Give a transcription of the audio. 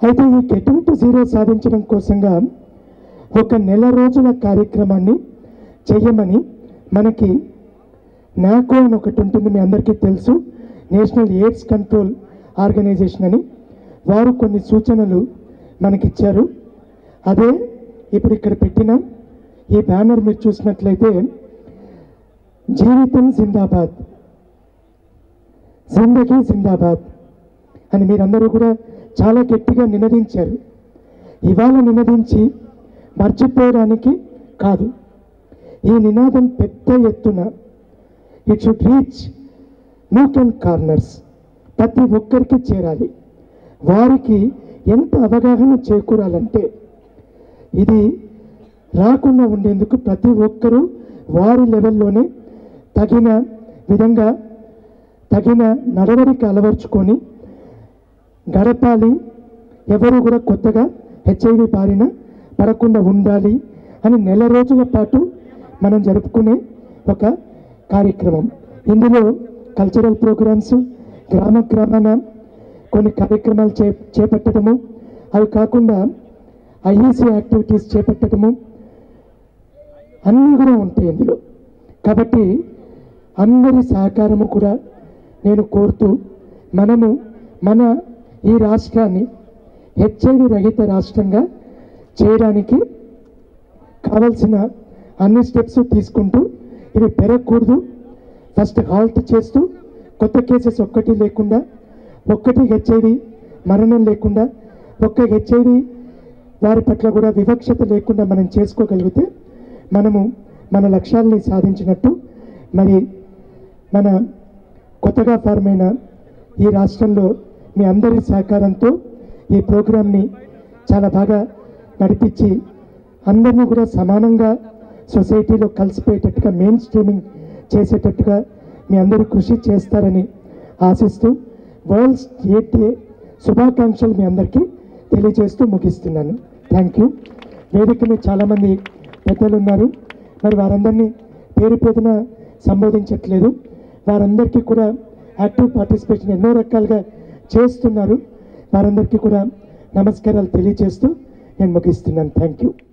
అయితే ఈ getting to zero సాధించడం కోసంగా ఒక నెల రోజుల కార్యక్రమాన్ని చెయ్యమని మనకి నాకో అని ఒకటి ఉంటుంది మీ అందరికీ తెలుసు నేషనల్ ఎయిడ్స్ కంట్రోల్ ఆర్గనైజేషన్ అని వారు కొన్ని సూచనలు మనకిచ్చారు అదే ఇప్పుడు ఇక్కడ పెట్టిన ఈ బ్యానర్ మీరు చూసినట్లయితే జీవితం జిందాబాద్ జిందగీ జిందాబాద్ అని మీరందరూ కూడా చాలా గట్టిగా నినదించారు ఇవాళ నినదించి మర్చిపోవడానికి కాదు ఈ నినాదం పెద్ద ఎత్తున it should reach nook and corners ప్రతి ఒక్కరికి చేరాలి వారికి ఎంత అవగాహన చేకూరాలంటే ఇది రాకుండా ఉండేందుకు ప్రతి ఒక్కరూ వారి లెవెల్లోనే తగిన విధంగా తగిన నడవడిక అలవర్చుకొని గడపాలి ఎవరు కూడా కొత్తగా హెచ్ఐవి బారిన పడకుండా ఉండాలి అని నెల రోజుల పాటు మనం జరుపుకునే ఒక కార్యక్రమం ఇందులో కల్చరల్ ప్రోగ్రామ్స్ గ్రామ గ్రామాన కొన్ని కార్యక్రమాలు చే చేపట్టడము అవి కాకుండా ఐఈసీ యాక్టివిటీస్ చేపట్టడము అన్నీ కూడా ఉంటాయి ఇందులో కాబట్టి అందరి సహకారము కూడా నేను కోరుతూ మనము మన ఈ రాష్ట్రాన్ని హెచ్ఐవి రహిత రాష్ట్రంగా చేయడానికి కావలసిన అన్ని స్టెప్స్ తీసుకుంటూ ఇవి పెరగకూడదు ఫస్ట్ హాల్ట్ చేస్తూ కొత్త కేసెస్ ఒక్కటి లేకుండా ఒక్కటి హెచ్ఐవి మరణం లేకుండా ఒక్క హెచ్ఐవి వారి పట్ల కూడా వివక్షత లేకుండా మనం చేసుకోగలిగితే మనము మన లక్ష్యాలని సాధించినట్టు మరి మన కొత్తగా ఫార్మ్ అయిన ఈ రాష్ట్రంలో మీ అందరి సహకారంతో ఈ ప్రోగ్రామ్ని చాలా బాగా నడిపించి అందరినీ కూడా సమానంగా సొసైటీలో కలిసిపోయేటట్టుగా మెయిన్ స్ట్రీమింగ్ చేసేటట్టుగా మీ అందరూ కృషి చేస్తారని ఆశిస్తూ వరల్డ్ స్టేట్ డే శుభాకాంక్షలు మీ అందరికీ తెలియజేస్తూ ముగిస్తున్నాను థ్యాంక్ యూ వేదిక మీద చాలామంది పెద్దలు ఉన్నారు మరి వారందరినీ పేరు పేరున సంబోధించట్లేదు వారందరికీ కూడా యాక్టివ్ పార్టిసిపేషన్ ఎన్నో రకాలుగా చేస్తున్నారు వారందరికీ కూడా నమస్కారాలు తెలియజేస్తూ నేను ముగిస్తున్నాను థ్యాంక్ యూ